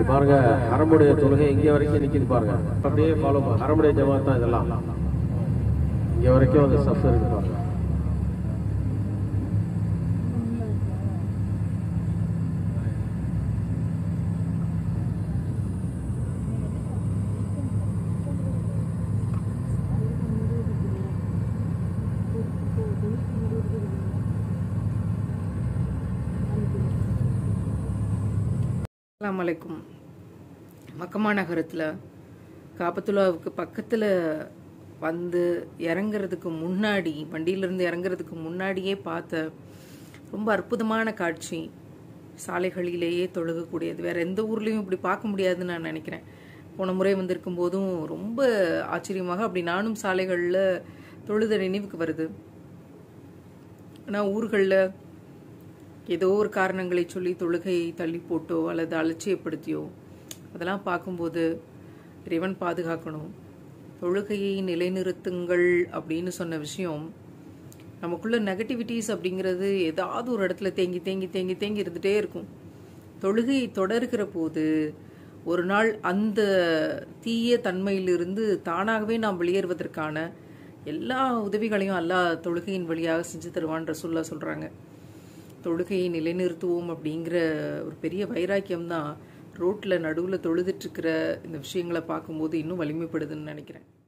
பாருங்க ஹரமுடைய தொழுகை இங்க வரைக்கும் நிக்குது பாருங்க அப்படியே ஃபாலோ பண்ண ஹரமுடைய ஜமாத் தான் இதெல்லாம் இங்க வரைக்கும் அந்த சஃப் இருக்கு பாருங்க அஸ்ஸலாமு அலைக்கும் மக்கமா நகரத்தில் காபத்துல்லாவுக்கு பக்கத்தில் வந்து இறங்குறதுக்கு முன்னாடி வண்டியிலிருந்து இறங்குறதுக்கு முன்னாடியே பார்த்த ரொம்ப அற்புதமான காட்சி சாலைகளிலேயே தொழுகக்கூடியது வேற எந்த ஊர்லேயும் இப்படி பார்க்க முடியாதுன்னு நான் நினைக்கிறேன் போன முறை வந்திருக்கும் போதும் ரொம்ப ஆச்சரியமாக அப்படி நானும் சாலைகளில் தொழுத நினைவுக்கு வருது ஆனால் ஊர்களில் ஏதோ ஒரு காரணங்களை சொல்லி தொழுகையை தள்ளி போட்டோ அல்லது அலட்சியப்படுத்தியோ அதெல்லாம் பார்க்கும்போது இறைவன் பாதுகாக்கணும் தொழுகையை நிலைநிறுத்துங்கள் அப்படின்னு சொன்ன விஷயம் நமக்குள்ள நெகட்டிவிட்டிஸ் அப்படிங்கிறது ஏதாவது ஒரு இடத்துல தேங்கி தேங்கி தேங்கி தேங்கி இருந்துகிட்டே இருக்கும் தொழுகையை தொடர்கிற போது ஒரு நாள் அந்த தீய தன்மையிலிருந்து தானாகவே நாம் வெளியேறுவதற்கான எல்லா உதவிகளையும் அல்லாஹ் தொழுகையின் வழியாக செஞ்சு தருவான்ற சொல்ல சொல்கிறாங்க தொழுகையை நிலைநிறுத்துவோம் அப்படிங்கிற ஒரு பெரிய வைராக்கியம் தான் ரோட்டில் நடுவில் தொழுதுட்டு இருக்கிற இந்த விஷயங்களை பார்க்கும்போது இன்னும் வலிமைப்படுதுன்னு நினைக்கிறேன்